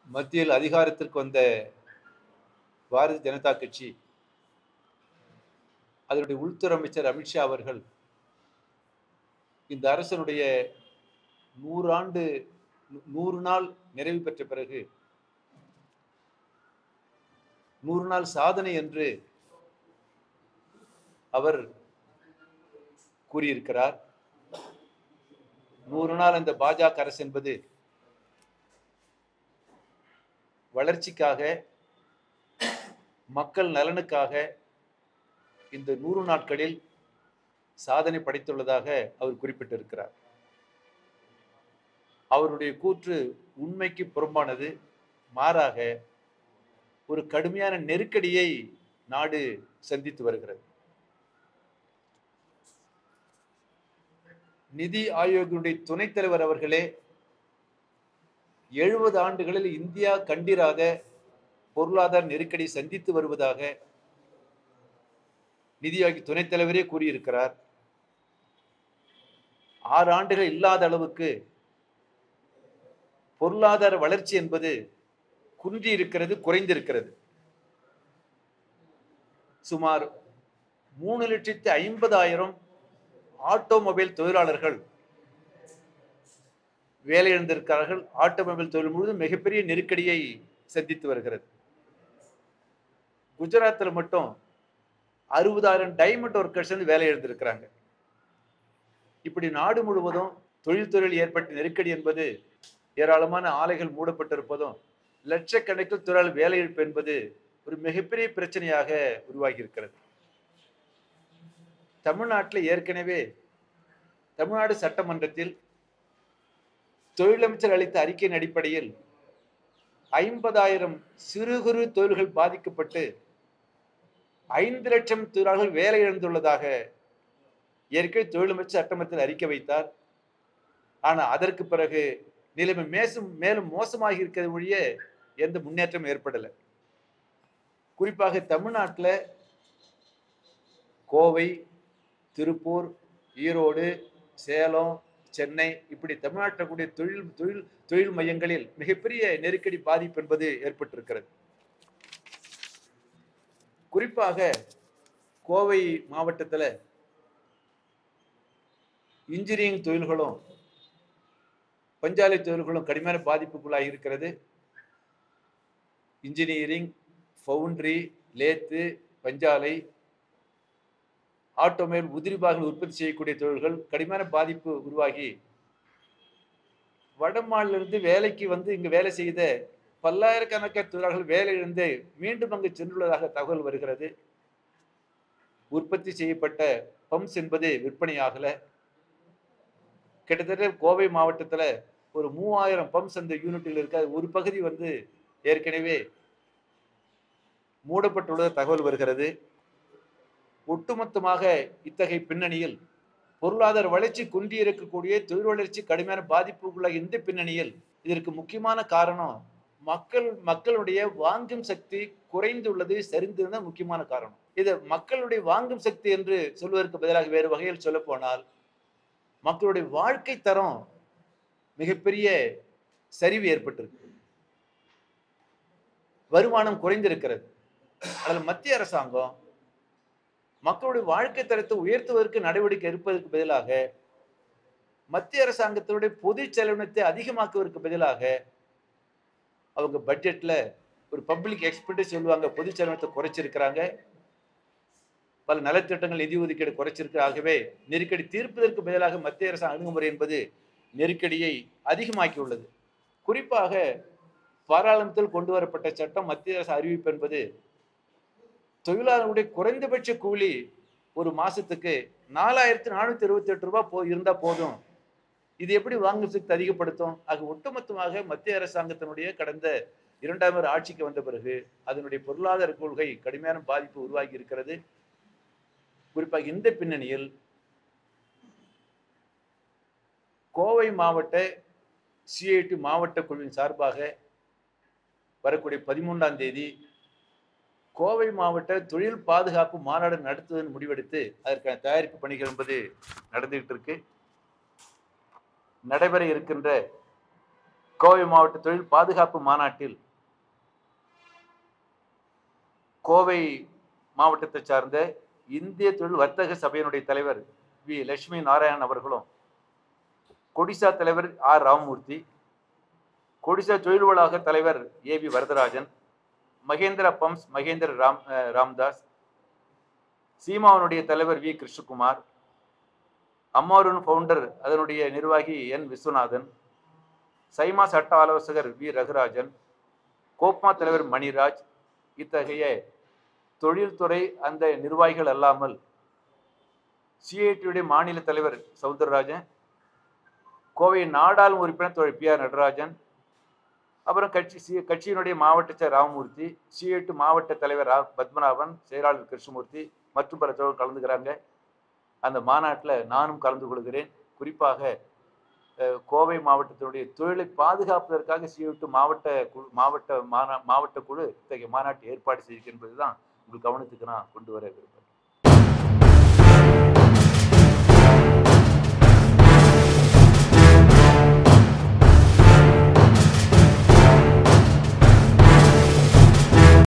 மத்தியில் அதிகாரத்திற்கு வந்த பாரதிய ஜனதா கட்சி அதனுடைய உள்துறை அமைச்சர் அமித்ஷா அவர்கள் இந்த அரசனுடைய நூறாண்டு நூ- நூறு நாள் நிறைவு பெற்ற பிறகு நூறு நாள் சாதனை என்று அவர் கூறியிருக்கிறார் நூறு நாள் அந்த பாஜக அரசு என்பது வளர்ச்சிக்காக மக்கள் நலனுக்காக இந்த நூறு நாட்களில் சாதனை படைத்துள்ளதாக அவர் குறிப்பிட்டிருக்கிறார் அவருடைய கூற்று உண்மைக்கு புறம்பானது மாறாக ஒரு கடுமையான நெருக்கடியை நாடு சந்தித்து வருகிறது நிதி ஆயோக்கினுடைய துணைத் தலைவர் அவர்களே எழுபது ஆண்டுகளில் இந்தியா கண்டிராத பொருளாதார நெருக்கடி சந்தித்து வருவதாக நிதி ஆயோக் துணைத் தலைவரே கூறியிருக்கிறார் ஆறு ஆண்டுகள் இல்லாத அளவுக்கு பொருளாதார வளர்ச்சி என்பது குன்றி இருக்கிறது குறைந்திருக்கிறது சுமார் மூணு லட்சத்தி ஐம்பதாயிரம் ஆட்டோமொபைல் தொழிலாளர்கள் வேலையிழந்திருக்கிறார்கள் ஆட்டோமொபைல் தொழில் முழுவதும் மிகப்பெரிய நெருக்கடியை சந்தித்து வருகிறது குஜராத்தில் மட்டும் அறுபதாயிரம் டைமண்ட் ஒர்க்கர்ஸ் வந்து வேலை இழந்திருக்கிறாங்க இப்படி நாடு முழுவதும் தொழில்துறையில் ஏற்பட்ட நெருக்கடி என்பது ஏராளமான ஆலைகள் மூடப்பட்டிருப்பதும் லட்சக்கணக்கில் தொழிலாளர் வேலை இழப்பு என்பது ஒரு மிகப்பெரிய பிரச்சனையாக உருவாகி இருக்கிறது தமிழ்நாட்டில் ஏற்கனவே தமிழ்நாடு சட்டமன்றத்தில் தொழிலமைச்சர் அளித்த அறிக்கையின் அடிப்படையில் ஐம்பதாயிரம் சிறு குறு தொழில்கள் பாதிக்கப்பட்டு ஐந்து லட்சம் தொழிலாளர்கள் வேலை இழந்துள்ளதாக ஏற்கனவே தொழிலமைச்சர் சட்டமன்றத்தில் அறிக்கை வைத்தார் ஆனால் அதற்கு பிறகு நிலைமை மேசும் மேலும் மோசமாகி இருக்கிறது ஒழிய எந்த முன்னேற்றமும் ஏற்படலை குறிப்பாக தமிழ்நாட்டில் கோவை திருப்பூர் ஈரோடு சேலம் சென்னை இப்படி தமிழ்நாட்டில் கூடிய தொழில் தொழில் தொழில் மையங்களில் மிகப்பெரிய நெருக்கடி பாதிப்பு என்பது ஏற்பட்டிருக்கிறது குறிப்பாக கோவை மாவட்டத்தில் இன்ஜினியரிங் தொழில்களும் பஞ்சாலை தொழில்களும் கடுமையான பாதிப்புக்குள்ளாகி இருக்கிறது இன்ஜினியரிங் ஃபவுண்ட்ரி லேத்து பஞ்சாலை ஆட்டோமொபைல் உதிரி பாகங்கள் உற்பத்தி செய்யக்கூடிய தொழில்கள் கடுமையான பாதிப்பு உருவாகி வட மாநிலிருந்து வேலைக்கு வந்து இங்கு வேலை செய்த பல்லாயிரக்கணக்கான தொழிலாளர்கள் வேலை இழந்து மீண்டும் அங்கு சென்றுள்ளதாக தகவல் வருகிறது உற்பத்தி செய்யப்பட்ட பம்ப்ஸ் என்பது விற்பனையாகல கிட்டத்தட்ட கோவை மாவட்டத்தில் ஒரு மூவாயிரம் பம்ப்ஸ் அந்த யூனிட்டில் இருக்க ஒரு பகுதி வந்து ஏற்கனவே மூடப்பட்டுள்ள தகவல் வருகிறது ஒட்டுமொத்தமாக இத்தகைய பின்னணியில் பொருளாதார வளர்ச்சி குன்றி இருக்கக்கூடிய தொழில் வளர்ச்சி கடுமையான பாதிப்புக்குள்ள இந்த பின்னணியில் இதற்கு முக்கியமான காரணம் மக்கள் மக்களுடைய வாங்கும் சக்தி குறைந்துள்ளது சரிந்தது முக்கியமான காரணம் இது மக்களுடைய வாங்கும் சக்தி என்று சொல்வதற்கு பதிலாக வேறு வகையில் சொல்ல போனால் மக்களுடைய வாழ்க்கை தரம் மிகப்பெரிய சரிவு ஏற்பட்டிருக்கு வருமானம் குறைந்திருக்கிறது அதில் மத்திய அரசாங்கம் மக்களுடைய வாழ்க்கை தரத்தை உயர்த்துவதற்கு நடவடிக்கை எடுப்பதற்கு பதிலாக மத்திய அரசாங்கத்தினுடைய பொது செலவினத்தை அதிகமாக்குவதற்கு பதிலாக அவங்க பட்ஜெட்ல ஒரு பப்ளிக் எக்ஸ்பெண்டிச்சர் சொல்லுவாங்க பொது செலவினத்தை குறைச்சிருக்கிறாங்க பல நலத்திட்டங்கள் நிதி ஒதுக்கீடு குறைச்சிருக்கு ஆகவே நெருக்கடி தீர்ப்பதற்கு பதிலாக மத்திய அரசு அணுகுமுறை என்பது நெருக்கடியை அதிகமாக்கி உள்ளது குறிப்பாக பாராளுமன்றத்தில் கொண்டு வரப்பட்ட சட்டம் மத்திய அரசு அறிவிப்பு என்பது தொழிலாளர்களுடைய குறைந்தபட்ச கூலி ஒரு மாசத்துக்கு நாலாயிரத்தி நானூத்தி இருபத்தி எட்டு ரூபாய் போ இருந்தா போதும் இது எப்படி வாங்கும் சக்தி அதிகப்படுத்தும் ஆக ஒட்டுமொத்தமாக மத்திய அரசாங்கத்தினுடைய கடந்த இரண்டாம் முறை ஆட்சிக்கு வந்த பிறகு அதனுடைய பொருளாதார கொள்கை கடுமையான பாதிப்பு உருவாகி இருக்கிறது குறிப்பாக இந்த பின்னணியில் கோவை மாவட்ட சிஐடி மாவட்ட குழுவின் சார்பாக வரக்கூடிய பதிமூன்றாம் தேதி கோவை மாவட்ட தொழில் பாதுகாப்பு மாநாடு நடத்துவதன் முடிவெடுத்து அதற்கான தயாரிப்பு பணிகள் என்பது நடந்துகிட்டு இருக்கு நடைபெற இருக்கின்ற கோவை மாவட்ட தொழில் பாதுகாப்பு மாநாட்டில் கோவை மாவட்டத்தை சார்ந்த இந்திய தொழில் வர்த்தக சபையினுடைய தலைவர் வி லட்சுமி நாராயணன் அவர்களும் கொடிசா தலைவர் ஆர் ராமமூர்த்தி கொடிசா தொழில் வளாக தலைவர் A V Varadarajan Mahendra pumps Mahendra Ram அஹ், ராம்தாஸ் சீமாவனுடைய தலைவர் வி கிருஷ்ணகுமார் அம்மாருன் ஃபவுண்டர் அதனுடைய நிர்வாகி என் விஸ்வநாதன் சைமா சட்ட ஆலோசகர் வி ரகுராஜன் கோப்மா தலைவர் மணிராஜ் இத்தகைய தொழில்துறை அந்த நிர்வாகிகள் அல்லாமல் சிஐடியுடைய மாநில தலைவர் சவுந்தரராஜன் கோவை நாடாளுமன்ற உறுப்பினர் தோழர் பி ஆர் நடராஜன் அப்புறம் கட்சி சி கட்சியினுடைய மாவட்ட செயலர் ராமமூர்த்தி சிஐடி மாவட்ட தலைவர் ஆர் பத்மநாபன் செயலாளர் கிருஷ்ணமூர்த்தி மற்றும் பல தோழர்கள் கலந்துக்கிறாங்க அந்த மாநாட்டில் நானும் கலந்து கொள்கிறேன் குறிப்பாக அஹ், கோவை மாவட்டத்தினுடைய தொழிலை பாதுகாப்பதற்காக சிஐடி மாவட்ட குழு மாவட்ட மாநா மாவட்ட குழு இத்தகைய மாநாட்டை ஏற்பாடு செய்திருக்கு என்பதுதான் உங்கள் கவனத்துக்கு நான் கொண்டு வர விரும்புகிறேன்